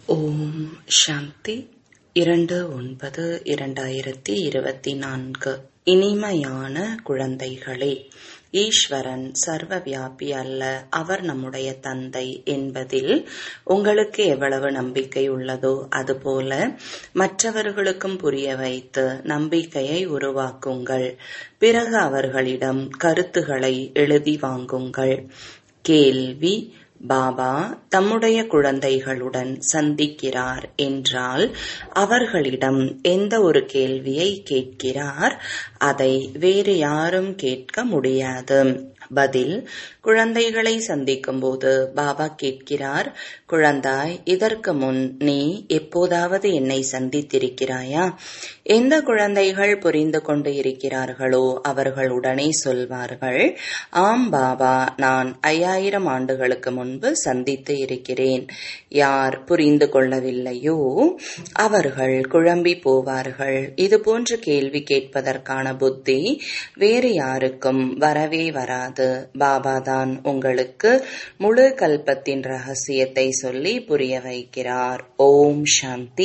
ஓம் சாந்தி இரண்டு ஒன்பது இரண்டாயிரத்தி இருபத்தி நான்கு இனிமையான குழந்தைகளே ஈஸ்வரன் சர்வ வியாபி அல்ல அவர் நம்முடைய தந்தை என்பதில் உங்களுக்கு எவ்வளவு நம்பிக்கை உள்ளதோ அதுபோல மற்றவர்களுக்கும் புரிய வைத்து நம்பிக்கையை உருவாக்குங்கள் பிறகு அவர்களிடம் கருத்துக்களை எழுதி வாங்குங்கள் கேள்வி பாபா தம்முடைய குழந்தைகளுடன் சந்திக்கிறார் என்றால் அவர்களிடம் எந்த ஒரு கேள்வியை கேட்கிறார் அதை வேறு யாரும் கேட்க முடியாது பதில் குழந்தைகளை சந்திக்கும் போது பாபா கேட்கிறார் குழந்தாய் இதற்கு முன் நீ எப்போதாவது என்னை சந்தித்திருக்கிறாயா எந்த குழந்தைகள் புரிந்து கொண்டு இருக்கிறார்களோ அவர்கள் உடனே சொல்வார்கள் ஆம் பாபா நான் ஐயாயிரம் ஆண்டுகளுக்கு முன்பு சந்தித்து இருக்கிறேன் யார் புரிந்து கொள்ளவில்லையோ அவர்கள் குழம்பி போவார்கள் இது போன்ற கேள்வி கேட்பதற்கான புத்தி வேறு யாருக்கும் வரவே வராது பாபா தான் உங்களுக்கு முழு கல்பத்தின் ரகசியத்தை சொல்லி புரிய வைக்கிறார் ஓம் சாந்தி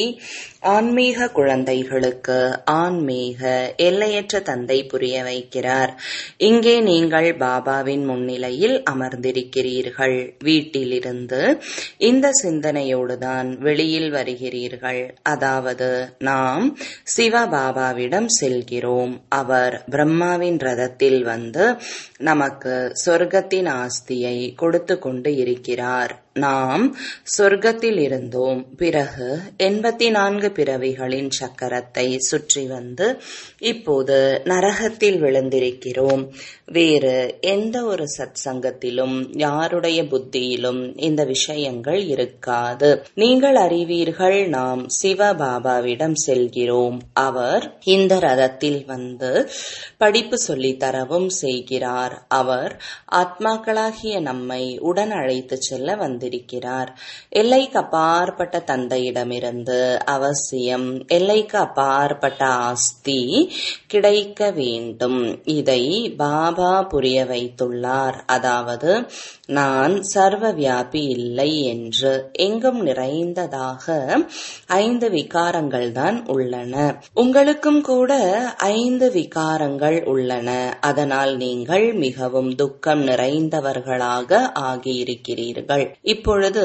ஆன்மீக குழந்தைகளுக்கு ஆன்மீக எல்லையற்ற தந்தை புரிய வைக்கிறார் இங்கே நீங்கள் பாபாவின் முன்னிலையில் அமர்ந்திருக்கிறீர்கள் வீட்டிலிருந்து இந்த சிந்தனையோடுதான் வெளியில் வருகிறீர்கள் அதாவது நாம் சிவபாபாவிடம் செல்கிறோம் அவர் பிரம்மாவின் ரதத்தில் வந்து நமக்கு சொர்க்கத்தின் ஆஸ்தியை கொடுத்து கொண்டு இருக்கிறார் நாம் சொர்க்கத்தில் இருந்தோம் பிறகு எண்பத்தி நான்கு பிறவிகளின் சக்கரத்தை சுற்றி வந்து இப்போது நரகத்தில் விழுந்திருக்கிறோம் வேறு எந்த ஒரு சத் சங்கத்திலும் யாருடைய புத்தியிலும் இந்த விஷயங்கள் இருக்காது நீங்கள் அறிவீர்கள் நாம் சிவபாபாவிடம் செல்கிறோம் அவர் இந்த ரதத்தில் வந்து படிப்பு சொல்லித் தரவும் செய்கிறார் அவர் ஆத்மாக்களாகிய நம்மை உடன் அழைத்து செல்ல வந்திருக்கிறார் எல்லைக்கு அப்பாற்பட்ட தந்தையிடமிருந்து அவசியம் எல்லைக்கு அப்பாற்பட்ட ஆஸ்தி கிடைக்க வேண்டும் இதை பாபா புரிய வைத்துள்ளார் அதாவது நான் சர்வ வியாபி இல்லை என்று எங்கும் நிறைந்ததாக ஐந்து விகாரங்கள் தான் உள்ளன உங்களுக்கும் கூட ஐந்து விகாரங்கள் உள்ளன அதனால் நீங்கள் மிகவும் துக்கம் நிறைந்தவர்களாக ஆகியிருக்கிறீர்கள் இப்பொழுது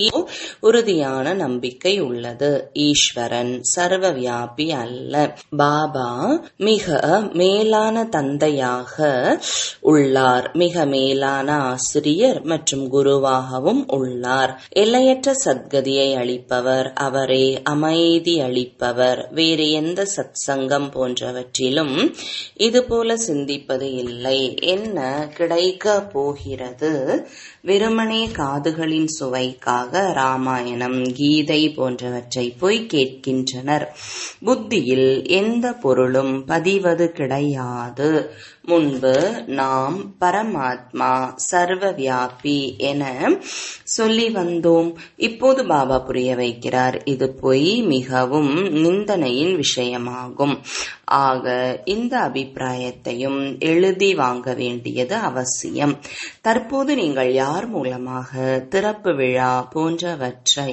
உறுதியான நம்பிக்கை உள்ளது ஈஸ்வரன் சர்வ வியாபி அல்ல பாபா மிக மேலான தந்தையாக உள்ளார் மிக மேலான ஆசிரியர் மற்றும் குருவாகவும் உள்ளார் எல்லையற்ற சத்கதியை அளிப்பவர் அவரே அமைதி அளிப்பவர் வேறு எந்த சத் சங்கம் போன்றவற்றிலும் இதுபோல சிந்திப்பது இல்லை என்ன கிடைக்க போகிறது வெறுமனே காதுகளின் சுவைக்காக ராமாயணம் கீதை போன்றவற்றை போய் கேட்கின்றனர் புத்தியில் எந்த பொருளும் பதிவது கிடையாது முன்பு நாம் பரமாத்மா சர்வ வியாபி என சொல்லி வந்தோம் இப்போது பாபா புரிய வைக்கிறார் இது பொய் மிகவும் நிந்தனையின் விஷயமாகும் ஆக இந்த அபிப்பிராயத்தையும் எழுதி வாங்க வேண்டியது அவசியம் தற்போது நீங்கள் யார் மூலமாக திறப்பு விழா போன்றவற்றை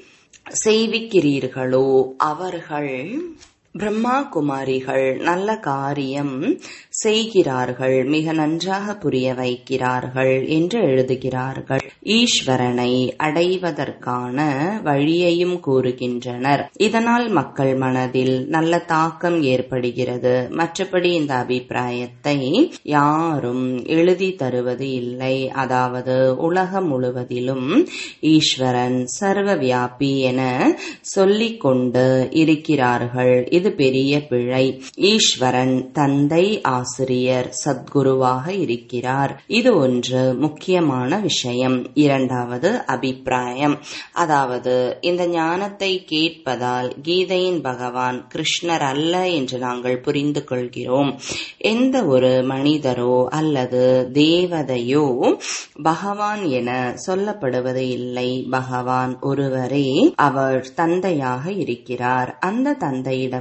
செய்விக்கிறீர்களோ அவர்கள் பிரம்மா குமாரிகள் நல்ல காரியம் செய்கிறார்கள் மிக நன்றாக புரிய வைக்கிறார்கள் என்று எழுதுகிறார்கள் ஈஸ்வரனை அடைவதற்கான வழியையும் கூறுகின்றனர் இதனால் மக்கள் மனதில் நல்ல தாக்கம் ஏற்படுகிறது மற்றபடி இந்த அபிப்பிராயத்தை யாரும் எழுதி தருவது இல்லை அதாவது உலகம் முழுவதிலும் ஈஸ்வரன் சர்வ வியாபி என சொல்லிக் கொண்டு இருக்கிறார்கள் இது பெரிய பிழை ஈஸ்வரன் தந்தை ஆசிரியர் சத்குருவாக இருக்கிறார் இது ஒன்று முக்கியமான விஷயம் இரண்டாவது அபிப்பிராயம் அதாவது இந்த ஞானத்தை கேட்பதால் கீதையின் பகவான் கிருஷ்ணர் அல்ல என்று நாங்கள் புரிந்து கொள்கிறோம் எந்த ஒரு மனிதரோ அல்லது தேவதையோ பகவான் என சொல்லப்படுவது இல்லை பகவான் ஒருவரே அவர் தந்தையாக இருக்கிறார் அந்த தந்தையிடம்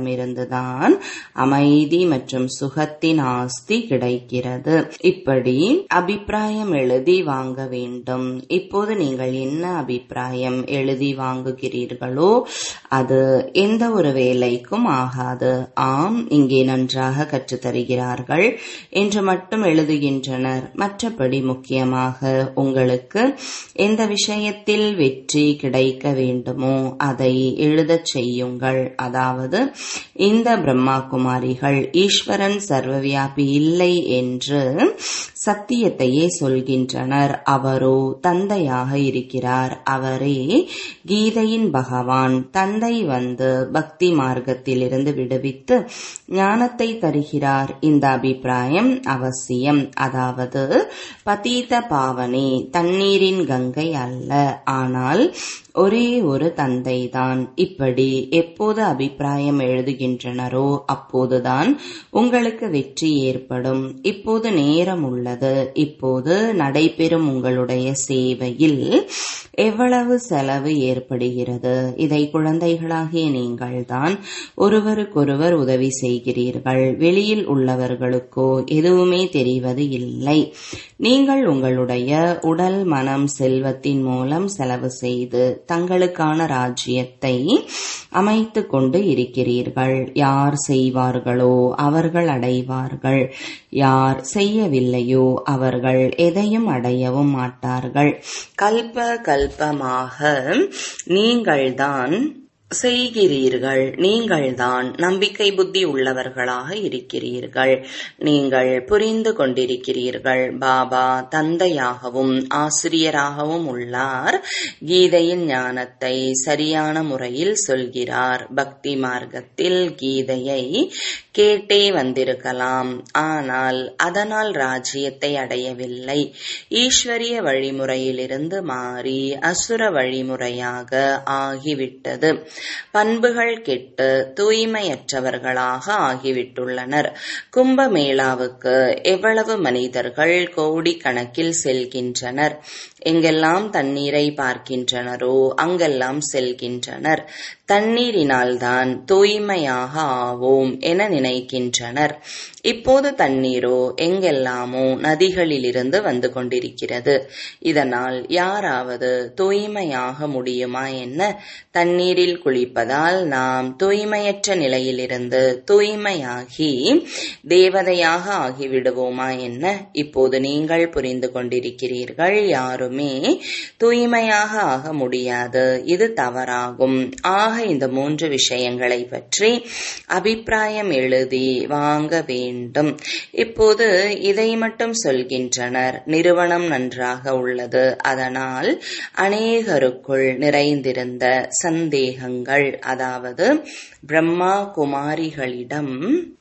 அவரிடமிருந்துதான் அமைதி மற்றும் சுகத்தின் ஆஸ்தி கிடைக்கிறது இப்படி அபிப்பிராயம் எழுதி வாங்க வேண்டும் இப்போது நீங்கள் என்ன அபிப்பிராயம் எழுதி வாங்குகிறீர்களோ அது எந்த ஒரு வேலைக்கும் ஆகாது ஆம் இங்கே நன்றாக கற்றுத்தருகிறார்கள் என்று மட்டும் எழுதுகின்றனர் மற்றபடி முக்கியமாக உங்களுக்கு எந்த விஷயத்தில் வெற்றி கிடைக்க வேண்டுமோ அதை எழுதச் செய்யுங்கள் அதாவது இந்த பிரம்மா குமாரிகள் ஈஸ்வரன் சர்வவியாபி இல்லை என்று சத்தியத்தையே சொல்கின்றனர் அவரோ தந்தையாக இருக்கிறார் அவரே கீதையின் பகவான் தந்தை வந்து பக்தி மார்க்கத்திலிருந்து விடுவித்து ஞானத்தை தருகிறார் இந்த அபிப்பிராயம் அவசியம் அதாவது பதீத பாவனே தண்ணீரின் கங்கை அல்ல ஆனால் ஒரே ஒரு தந்தைதான் இப்படி எப்போது அபிப்பிராயம் எழுதுகின்றனரோ அப்போதுதான் உங்களுக்கு வெற்றி ஏற்படும் இப்போது நேரம் உள்ளது இப்போது நடைபெறும் உங்களுடைய சேவையில் எவ்வளவு செலவு ஏற்படுகிறது இதை குழந்தைகளாகிய நீங்கள்தான் ஒருவருக்கொருவர் உதவி செய்கிறீர்கள் வெளியில் உள்ளவர்களுக்கோ எதுவுமே தெரிவது இல்லை நீங்கள் உங்களுடைய உடல் மனம் செல்வத்தின் மூலம் செலவு செய்து தங்களுக்கான ராஜ்யத்தை அமைத்து கொண்டு இருக்கிறீர்கள் யார் செய்வார்களோ அவர்கள் அடைவார்கள் யார் செய்யவில்லையோ அவர்கள் எதையும் அடையவும் மாட்டார்கள் கல்ப கல்பமாக நீங்கள்தான் செய்கிறீர்கள் நீங்கள்தான் நம்பிக்கை புத்தி உள்ளவர்களாக இருக்கிறீர்கள் நீங்கள் புரிந்து கொண்டிருக்கிறீர்கள் பாபா தந்தையாகவும் ஆசிரியராகவும் உள்ளார் கீதையின் ஞானத்தை சரியான முறையில் சொல்கிறார் பக்தி மார்க்கத்தில் கீதையை கேட்டே வந்திருக்கலாம் ஆனால் அதனால் ராஜ்யத்தை அடையவில்லை ஈஸ்வரிய வழிமுறையிலிருந்து மாறி அசுர வழிமுறையாக ஆகிவிட்டது பண்புகள் கெட்டு தூய்மையற்றவர்களாக ஆகிவிட்டுள்ளனர் கும்பமேளாவுக்கு எவ்வளவு மனிதர்கள் கோடிக்கணக்கில் செல்கின்றனர் எங்கெல்லாம் தண்ணீரை பார்க்கின்றனரோ அங்கெல்லாம் செல்கின்றனர் தண்ணீரினால்தான் தூய்மையாக ஆவோம் என நினைக்கின்றனர் இப்போது தண்ணீரோ எங்கெல்லாமோ நதிகளிலிருந்து வந்து கொண்டிருக்கிறது இதனால் யாராவது தூய்மையாக முடியுமா என்ன தண்ணீரில் குளிப்பதால் நாம் தூய்மையற்ற நிலையிலிருந்து தூய்மையாகி தேவதையாக ஆகிவிடுவோமா என்ன இப்போது நீங்கள் புரிந்து கொண்டிருக்கிறீர்கள் யாருமே தூய்மையாக ஆக முடியாது இது தவறாகும் ஆக இந்த மூன்று விஷயங்களை பற்றி அபிப்பிராயம் எழுதி வாங்க வேண்டும் இப்போது இதை மட்டும் சொல்கின்றனர் நிறுவனம் நன்றாக உள்ளது அதனால் அநேகருக்குள் நிறைந்திருந்த சந்தேகங்கள் அதாவது பிரம்மா குமாரிகளிடம்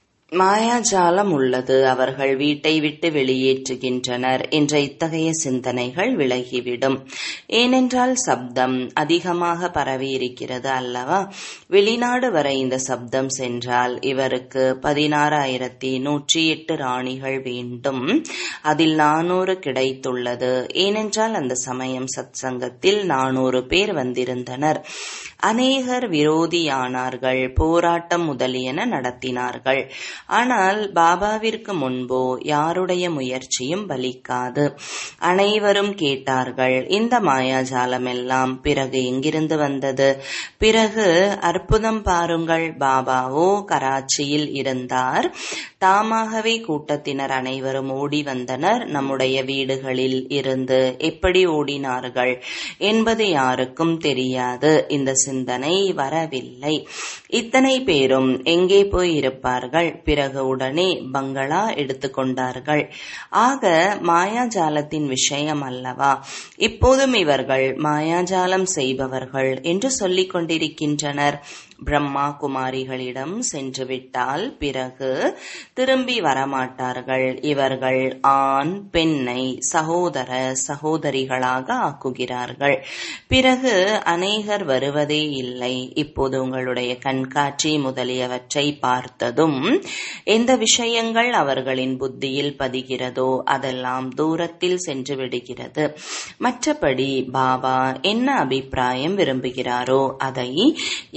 மாயாஜாலம் உள்ளது அவர்கள் வீட்டை விட்டு வெளியேற்றுகின்றனர் என்ற இத்தகைய சிந்தனைகள் விலகிவிடும் ஏனென்றால் சப்தம் அதிகமாக பரவி இருக்கிறது அல்லவா வெளிநாடு வரை இந்த சப்தம் சென்றால் இவருக்கு பதினாறாயிரத்தி நூற்றி எட்டு ராணிகள் வேண்டும் அதில் நானூறு கிடைத்துள்ளது ஏனென்றால் அந்த சமயம் சத் சங்கத்தில் நானூறு பேர் வந்திருந்தனர் அநேகர் விரோதியானார்கள் போராட்டம் முதலியன நடத்தினார்கள் ஆனால் பாபாவிற்கு முன்போ யாருடைய முயற்சியும் பலிக்காது அனைவரும் கேட்டார்கள் இந்த மாயாஜாலம் எல்லாம் பிறகு எங்கிருந்து வந்தது பிறகு அற்புதம் பாருங்கள் பாபாவோ கராச்சியில் இருந்தார் தாமாகவே கூட்டத்தினர் அனைவரும் ஓடி வந்தனர் நம்முடைய வீடுகளில் இருந்து எப்படி ஓடினார்கள் என்பது யாருக்கும் தெரியாது இந்த சிந்தனை வரவில்லை இத்தனை பேரும் எங்கே போய் இருப்பார்கள் பிறகு உடனே பங்களா எடுத்துக்கொண்டார்கள் ஆக மாயாஜாலத்தின் விஷயம் அல்லவா இப்போதும் இவர்கள் மாயாஜாலம் செய்பவர்கள் என்று சொல்லிக் கொண்டிருக்கின்றனர் பிரம்மா குமாரிகளிடம் சென்று விட்டால் பிறகு திரும்பி வரமாட்டார்கள் இவர்கள் ஆண் பெண்ணை சகோதர சகோதரிகளாக ஆக்குகிறார்கள் பிறகு அநேகர் வருவதே இல்லை இப்போது உங்களுடைய கண்காட்சி முதலியவற்றை பார்த்ததும் எந்த விஷயங்கள் அவர்களின் புத்தியில் பதிகிறதோ அதெல்லாம் தூரத்தில் சென்று விடுகிறது மற்றபடி பாபா என்ன அபிப்பிராயம் விரும்புகிறாரோ அதை யார்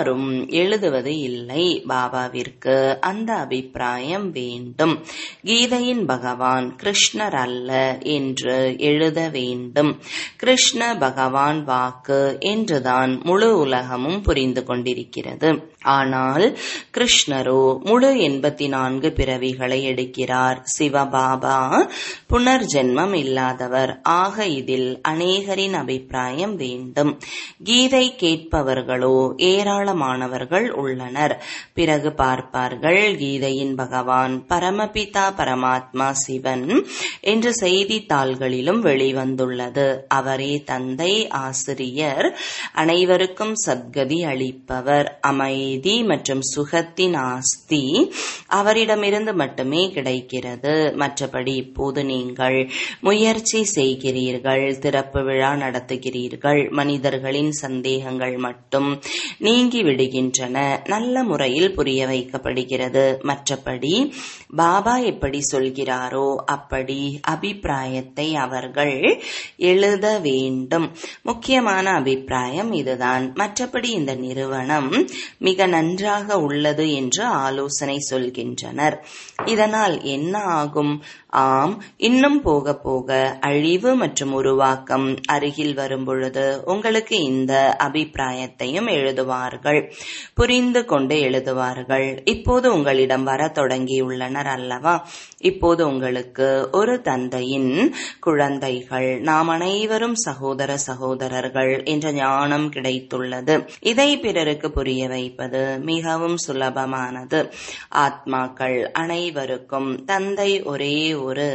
யாரும் எழுதுவது இல்லை பாபாவிற்கு அந்த அபிப்பிராயம் வேண்டும் கீதையின் பகவான் கிருஷ்ணர் அல்ல என்று எழுத வேண்டும் கிருஷ்ண பகவான் வாக்கு என்றுதான் முழு உலகமும் புரிந்து கொண்டிருக்கிறது ஆனால் கிருஷ்ணரோ முழு எண்பத்தி நான்கு பிறவிகளை எடுக்கிறார் சிவபாபா புனர்ஜென்மம் இல்லாதவர் ஆக இதில் அநேகரின் அபிப்பிராயம் வேண்டும் கீதை கேட்பவர்களோ ஏராளமானவர்கள் உள்ளனர் பிறகு பார்ப்பார்கள் கீதையின் பகவான் பரமபிதா பரமாத்மா சிவன் என்று செய்தித்தாள்களிலும் வெளிவந்துள்ளது அவரே தந்தை ஆசிரியர் அனைவருக்கும் சத்கதி அளிப்பவர் அமைதி மற்றும் சுகத்தின் ஆஸ்தி அவரிடமிருந்து மட்டுமே கிடைக்கிறது மற்றபடி இப்போது நீங்கள் முயற்சி செய்கிறீர்கள் திறப்பு விழா நடத்துகிறீர்கள் மனிதர்களின் சந்தேகங்கள் மட்டும் நீங்கி விடுகின்றன நல்ல முறையில் புரிய வைக்கப்படுகிறது மற்றபடி பாபா எப்படி சொல்கிறாரோ அப்படி அபிப்பிராயத்தை அவர்கள் எழுத வேண்டும் முக்கியமான அபிப்பிராயம் இதுதான் மற்றபடி இந்த நிறுவனம் மிக நன்றாக உள்ளது என்று ஆலோசனை சொல்கின்றனர் இதனால் என்ன ஆகும் ஆம் இன்னும் போக போக அழிவு மற்றும் உருவாக்கம் அருகில் வரும் பொழுது உங்களுக்கு இந்த அபிப்பிராயத்தையும் எழுதுவார்கள் புரிந்து கொண்டு எழுதுவார்கள் இப்போது உங்களிடம் வர தொடங்கியுள்ளனர் அல்லவா இப்போது உங்களுக்கு ஒரு தந்தையின் குழந்தைகள் நாம் அனைவரும் சகோதர சகோதரர்கள் என்ற ஞானம் கிடைத்துள்ளது இதை பிறருக்கு புரிய வைப்பது மிகவும் சுலபமானது ஆத்மாக்கள் அனைவருக்கும் தந்தை ஒரே ஒரு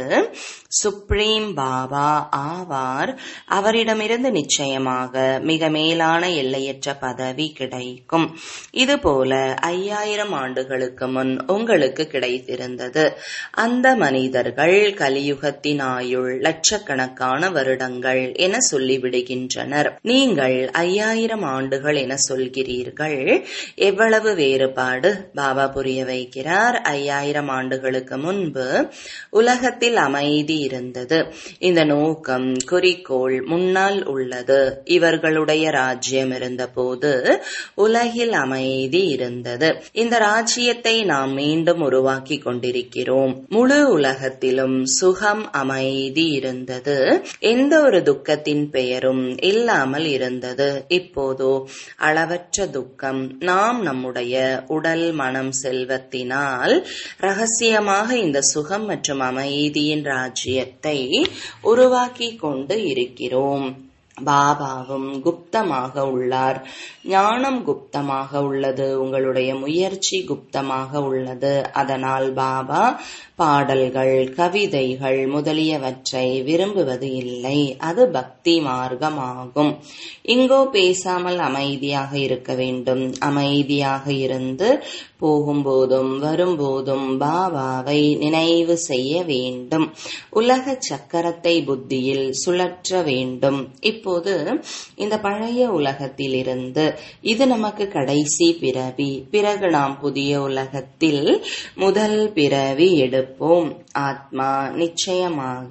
சுப்ரீம் பாபா ஆவார் அவரிடமிருந்து நிச்சயமாக மிக மேலான எல்லையற்ற பதவி கிடைக்கும் இதுபோல ஐயாயிரம் ஆண்டுகளுக்கு முன் உங்களுக்கு கிடைத்திருந்தது அந்த மனிதர்கள் கலியுகத்தின் ஆயுள் லட்சக்கணக்கான வருடங்கள் என சொல்லிவிடுகின்றனர் நீங்கள் ஐயாயிரம் ஆண்டுகள் என சொல்கிறீர்கள் எவ்வளவு வேறுபாடு பாபா புரிய வைக்கிறார் ஐயாயிரம் ஆண்டுகளுக்கு முன்பு உலகத்தில் அமைதி இருந்தது இந்த நோக்கம் குறிக்கோள் முன்னால் உள்ளது இவர்களுடைய ராஜ்யம் இருந்தபோது உலகில் அமைதி இருந்தது இந்த ராஜ்யத்தை நாம் மீண்டும் உருவாக்கி கொண்டிருக்கிறோம் முழு உலகத்திலும் சுகம் அமைதி இருந்தது எந்த ஒரு துக்கத்தின் பெயரும் இல்லாமல் இருந்தது இப்போதோ அளவற்ற துக்கம் நாம் நம்முடைய உடல் மனம் செல்வத்தினால் ரகசியமாக இந்த சுகம் மற்றும் அமைதியின் ராஜ்யத்தை உருவாக்கி கொண்டு இருக்கிறோம் பாபாவும் குப்தமாக உள்ளார் ஞானம் குப்தமாக உள்ளது உங்களுடைய முயற்சி குப்தமாக உள்ளது அதனால் பாபா பாடல்கள் கவிதைகள் முதலியவற்றை விரும்புவது இல்லை அது பக்தி மார்க்கமாகும் இங்கோ பேசாமல் அமைதியாக இருக்க வேண்டும் அமைதியாக இருந்து போகும்போதும் வரும்போதும் பாபாவை நினைவு செய்ய வேண்டும் உலக சக்கரத்தை புத்தியில் சுழற்ற வேண்டும் இப்போது இந்த பழைய உலகத்தில் இருந்து இது நமக்கு கடைசி பிறவி பிறகு நாம் புதிய உலகத்தில் முதல் பிறவி எடுப்போம் ஆத்மா நிச்சயமாக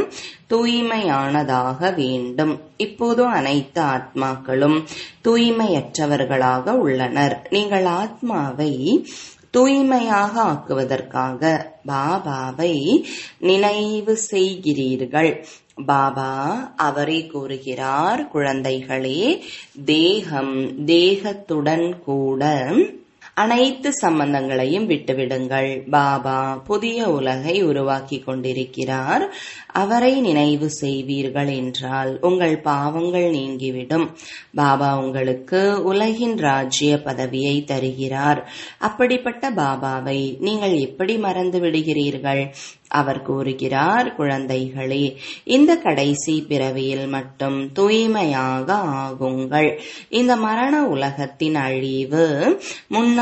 தூய்மையானதாக வேண்டும் இப்போது அனைத்து ஆத்மாக்களும் தூய்மையற்றவர்களாக உள்ளனர் நீங்கள் ஆத்மாவை தூய்மையாக ஆக்குவதற்காக பாபாவை நினைவு செய்கிறீர்கள் பாபா அவரே கூறுகிறார் குழந்தைகளே தேகம் தேகத்துடன் கூட அனைத்து சம்பந்தங்களையும் விட்டுவிடுங்கள் பாபா புதிய உலகை உருவாக்கி கொண்டிருக்கிறார் அவரை நினைவு செய்வீர்கள் என்றால் உங்கள் பாவங்கள் நீங்கிவிடும் பாபா உங்களுக்கு உலகின் ராஜ்ய பதவியை தருகிறார் அப்படிப்பட்ட பாபாவை நீங்கள் எப்படி மறந்து விடுகிறீர்கள் அவர் கூறுகிறார் குழந்தைகளே இந்த கடைசி பிறவியில் மட்டும் தூய்மையாக ஆகுங்கள் இந்த மரண உலகத்தின் அழிவு முன்னால்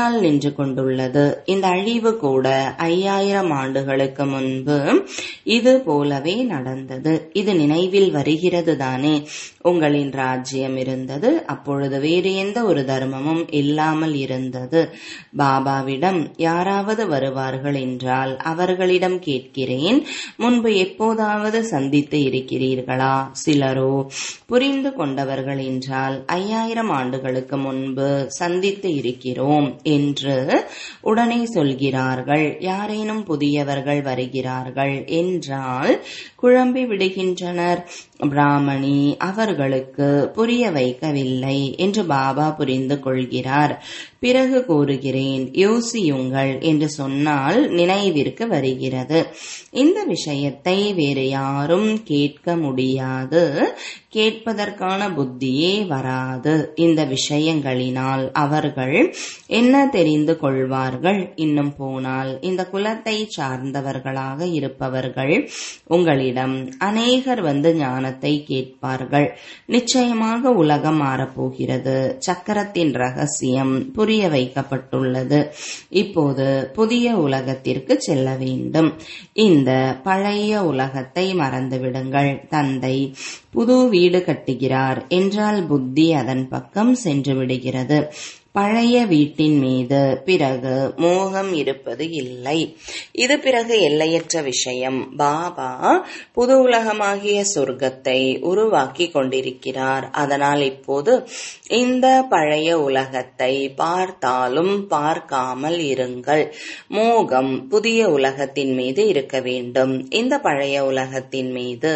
முன்னால் நின்று கொண்டுள்ளது இந்த அழிவு கூட ஐயாயிரம் ஆண்டுகளுக்கு முன்பு இது போலவே நடந்தது இது நினைவில் வருகிறது தானே உங்களின் ராஜ்யம் இருந்தது அப்பொழுது வேறு எந்த ஒரு தர்மமும் இல்லாமல் இருந்தது பாபாவிடம் யாராவது வருவார்கள் என்றால் அவர்களிடம் கேட்கிறேன் முன்பு எப்போதாவது சந்தித்து இருக்கிறீர்களா சிலரோ புரிந்து கொண்டவர்கள் என்றால் ஐயாயிரம் ஆண்டுகளுக்கு முன்பு சந்தித்து இருக்கிறோம் என்று உடனே சொல்கிறார்கள் யாரேனும் புதியவர்கள் வருகிறார்கள் என்றால் குழம்பி விடுகின்றனர் பிராமணி அவர்களுக்கு புரிய வைக்கவில்லை என்று பாபா புரிந்து கொள்கிறார் பிறகு கூறுகிறேன் யோசியுங்கள் என்று சொன்னால் நினைவிற்கு வருகிறது இந்த விஷயத்தை வேறு யாரும் கேட்க முடியாது கேட்பதற்கான புத்தியே வராது இந்த விஷயங்களினால் அவர்கள் என்ன தெரிந்து கொள்வார்கள் இன்னும் போனால் இந்த குலத்தை சார்ந்தவர்களாக இருப்பவர்கள் உங்களிடம் அநேகர் வந்து ஞானத்தை கேட்பார்கள் நிச்சயமாக உலகம் மாறப்போகிறது சக்கரத்தின் ரகசியம் புரிய வைக்கப்பட்டுள்ளது இப்போது புதிய உலகத்திற்கு செல்ல வேண்டும் இந்த பழைய உலகத்தை மறந்துவிடுங்கள் தந்தை புது வீடு கட்டுகிறார் என்றால் புத்தி அதன் பக்கம் சென்று விடுகிறது பழைய வீட்டின் மீது பிறகு மோகம் இருப்பது இல்லை இது பிறகு எல்லையற்ற விஷயம் பாபா புது உலகமாகிய சொர்க்கத்தை உருவாக்கி கொண்டிருக்கிறார் அதனால் இப்போது இந்த பழைய உலகத்தை பார்த்தாலும் பார்க்காமல் இருங்கள் மோகம் புதிய உலகத்தின் மீது இருக்க வேண்டும் இந்த பழைய உலகத்தின் மீது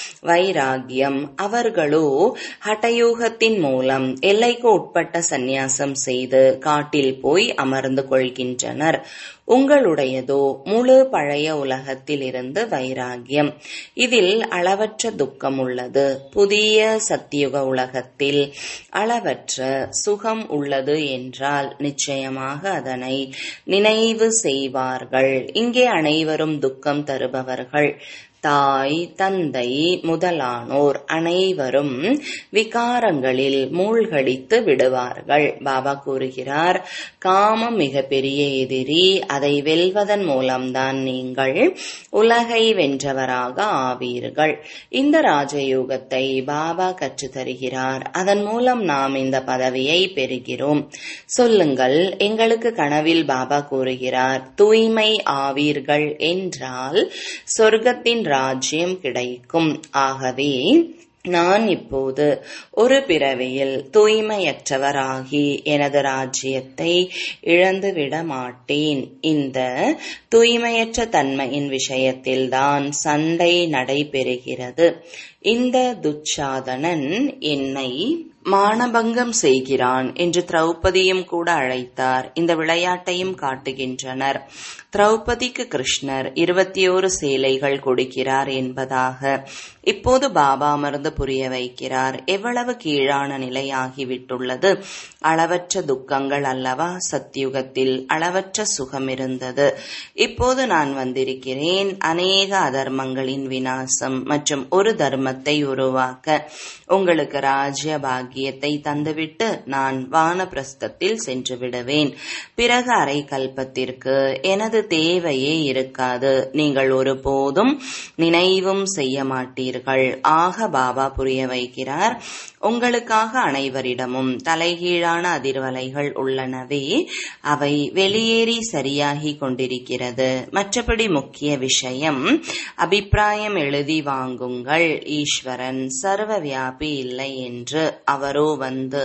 வைராகியம் அவர்களோ ஹட்டயூகத்தின் மூலம் எல்லைக்கு உட்பட்ட சந்நியாசம் செய்து காட்டில் போய் அமர்ந்து கொள்கின்றனர் உங்களுடையதோ முழு பழைய உலகத்தில் இருந்து வைராகியம் இதில் அளவற்ற துக்கம் உள்ளது புதிய சத்தியுக உலகத்தில் அளவற்ற சுகம் உள்ளது என்றால் நிச்சயமாக அதனை நினைவு செய்வார்கள் இங்கே அனைவரும் துக்கம் தருபவர்கள் தாய் தந்தை முதலானோர் அனைவரும் விகாரங்களில் மூழ்கடித்து விடுவார்கள் பாபா கூறுகிறார் காமம் மிக பெரிய எதிரி அதை வெல்வதன் மூலம்தான் நீங்கள் உலகை வென்றவராக ஆவீர்கள் இந்த ராஜயோகத்தை பாபா கற்றுத் தருகிறார் அதன் மூலம் நாம் இந்த பதவியை பெறுகிறோம் சொல்லுங்கள் எங்களுக்கு கனவில் பாபா கூறுகிறார் தூய்மை ஆவீர்கள் என்றால் சொர்க்கத்தின் ராஜ்யம் கிடைக்கும் ஆகவே நான் இப்போது ஒரு பிறவியில் தூய்மையற்றவராகி எனது ராஜ்யத்தை இழந்துவிட மாட்டேன் இந்த தூய்மையற்ற தன்மையின் விஷயத்தில்தான் சண்டை நடைபெறுகிறது இந்த துச்சாதனன் என்னை மானபங்கம் செய்கிறான் என்று திரௌபதியும் கூட அழைத்தார் இந்த விளையாட்டையும் காட்டுகின்றனர் திரௌபதிக்கு கிருஷ்ணர் இருபத்தி ஓரு சேலைகள் கொடுக்கிறார் என்பதாக இப்போது பாபா அமர்ந்து புரிய வைக்கிறார் எவ்வளவு கீழான நிலையாகிவிட்டுள்ளது அளவற்ற துக்கங்கள் அல்லவா சத்தியுகத்தில் அளவற்ற சுகம் இருந்தது இப்போது நான் வந்திருக்கிறேன் அநேக அதர்மங்களின் வினாசம் மற்றும் ஒரு தர்மத்தை உருவாக்க உங்களுக்கு ராஜ்ய பாக்கியத்தை தந்துவிட்டு நான் வானப்பிரஸ்தத்தில் சென்று விடுவேன் பிறகு அரை கல்பத்திற்கு எனது தேவையே இருக்காது நீங்கள் ஒருபோதும் நினைவும் செய்ய மாட்டீர்கள் ஆக பாபா புரிய வைக்கிறார் உங்களுக்காக அனைவரிடமும் தலைகீழான அதிர்வலைகள் உள்ளனவே அவை வெளியேறி சரியாகி கொண்டிருக்கிறது மற்றபடி முக்கிய விஷயம் அபிப்பிராயம் எழுதி வாங்குங்கள் ஈஸ்வரன் சர்வ வியாபி இல்லை என்று அவரோ வந்து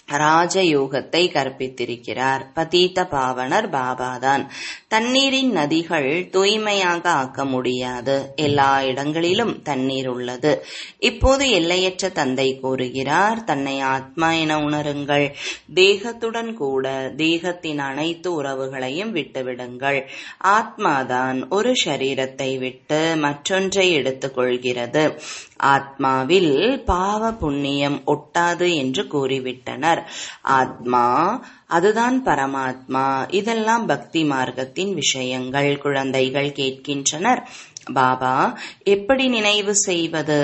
ராஜயோகத்தை கற்பித்திருக்கிறார் பதீத்த பாவனர் பாபாதான் தண்ணீரின் நதிகள் தூய்மையாக ஆக்க முடியாது எல்லா இடங்களிலும் தண்ணீர் உள்ளது இப்போது எல்லையற்ற தந்தை கூறுகிறார் தன்னை ஆத்மா என உணருங்கள் தேகத்துடன் கூட தேகத்தின் அனைத்து உறவுகளையும் விட்டுவிடுங்கள் ஆத்மாதான் ஒரு சரீரத்தை விட்டு மற்றொன்றை எடுத்துக்கொள்கிறது ஆத்மாவில் பாவ புண்ணியம் ஒட்டாது என்று கூறிவிட்டனர் ஆத்மா அதுதான் பரமாத்மா இதெல்லாம் பக்தி மார்க்கத்தின் விஷயங்கள் குழந்தைகள் கேட்கின்றனர் பாபா எப்படி நினைவு செய்வது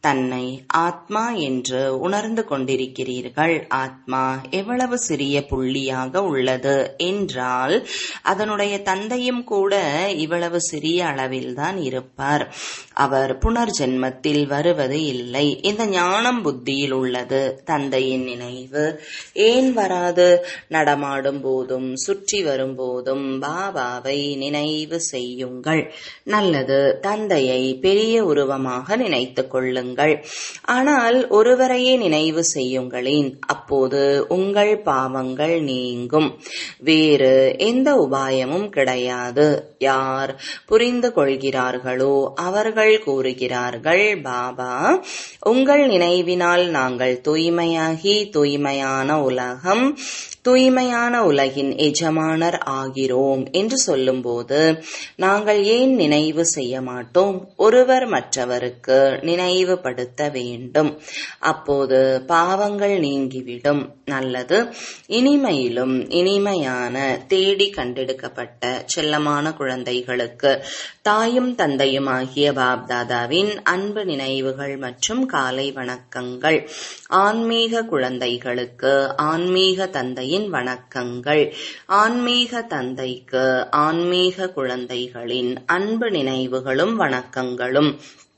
தன்னை ஆத்மா என்று உணர்ந்து கொண்டிருக்கிறீர்கள் ஆத்மா எவ்வளவு சிறிய புள்ளியாக உள்ளது என்றால் அதனுடைய தந்தையும் கூட இவ்வளவு சிறிய அளவில்தான் இருப்பார் அவர் புனர்ஜென்மத்தில் வருவது இல்லை இந்த ஞானம் புத்தியில் உள்ளது தந்தையின் நினைவு ஏன் வராது நடமாடும் போதும் சுற்றி வரும் போதும் பாபாவை நினைவு செய்யுங்கள் நல்லது தந்தையை பெரிய உருவமாக நினைத்துக் கொள்ளுங்கள் ஆனால் ஒருவரையே நினைவு செய்யுங்களேன் அப்போது உங்கள் பாவங்கள் நீங்கும் வேறு எந்த உபாயமும் கிடையாது யார் புரிந்து கொள்கிறார்களோ அவர்கள் கூறுகிறார்கள் பாபா உங்கள் நினைவினால் நாங்கள் தூய்மையாகி தூய்மையான உலகம் தூய்மையான உலகின் எஜமானர் ஆகிறோம் என்று சொல்லும்போது நாங்கள் ஏன் நினைவு செய்ய மாட்டோம் ஒருவர் மற்றவருக்கு நினைவுபடுத்த வேண்டும் அப்போது பாவங்கள் நீங்கிவிடும் நல்லது இனிமையிலும் இனிமையான தேடி கண்டெடுக்கப்பட்ட செல்லமான குழந்தைகளுக்கு தாயும் தந்தையும் ஆகிய பாப்தாதாவின் அன்பு நினைவுகள் மற்றும் காலை வணக்கங்கள் ஆன்மீக குழந்தைகளுக்கு ஆன்மீக தந்தையின் வணக்கங்கள் ஆன்மீக தந்தைக்கு ஆன்மீக குழந்தைகளின் அன்பு நினைவுகளும் வணக்கங்களும்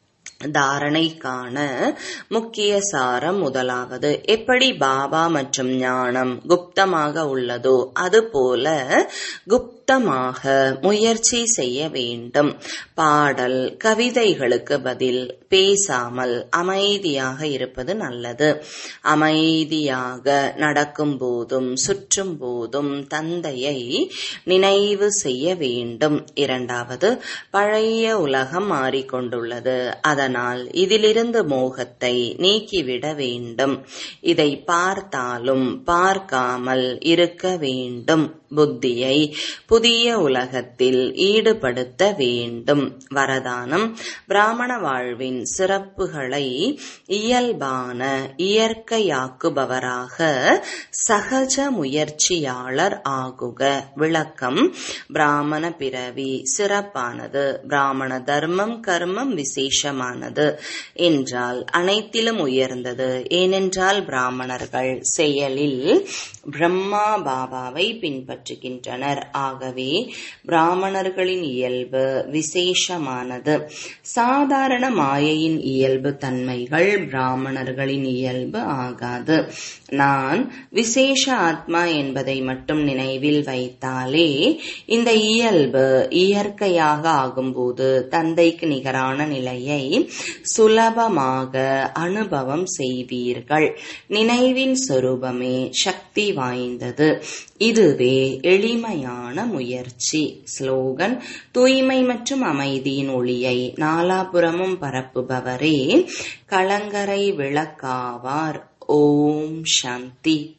தாரணைக்கான முக்கிய சாரம் முதலாவது எப்படி பாபா மற்றும் ஞானம் குப்தமாக உள்ளதோ அதுபோல குப்தமாக முயற்சி செய்ய வேண்டும் பாடல் கவிதைகளுக்கு பதில் பேசாமல் அமைதியாக இருப்பது நல்லது அமைதியாக நடக்கும் போதும் சுற்றும் போதும் தந்தையை நினைவு செய்ய வேண்டும் இரண்டாவது பழைய உலகம் மாறிக்கொண்டுள்ளது அதனால் இதிலிருந்து மோகத்தை நீக்கிவிட வேண்டும் இதை பார்த்தாலும் பார்க்காமல் இருக்க வேண்டும் புத்தியை புதிய உலகத்தில் ஈடுபடுத்த வேண்டும் வரதானம் பிராமண வாழ்வின் சிறப்புகளை இயல்பான இயற்கையாக்குபவராக சகஜ முயற்சியாளர் ஆகுக விளக்கம் பிராமண பிறவி சிறப்பானது பிராமண தர்மம் கர்மம் விசேஷமானது என்றால் அனைத்திலும் உயர்ந்தது ஏனென்றால் பிராமணர்கள் செயலில் பிரம்மா பாபாவை பின்பற்றுகின்றனர் ஆகவே பிராமணர்களின் இயல்பு விசேஷமானது சாதாரண மாயையின் இயல்பு தன்மைகள் பிராமணர்களின் இயல்பு ஆகாது நான் விசேஷ ஆத்மா என்பதை மட்டும் நினைவில் வைத்தாலே இந்த இயல்பு இயற்கையாக ஆகும்போது தந்தைக்கு நிகரான நிலையை சுலபமாக அனுபவம் செய்வீர்கள் நினைவின் சொரூபமே சக்தி வாய்ந்தது இதுவே எளிமையான முயற்சி ஸ்லோகன் தூய்மை மற்றும் அமைதியின் ஒளியை நாலாபுறமும் பரப்புபவரே கலங்கரை விளக்காவார் ஓம் சாந்தி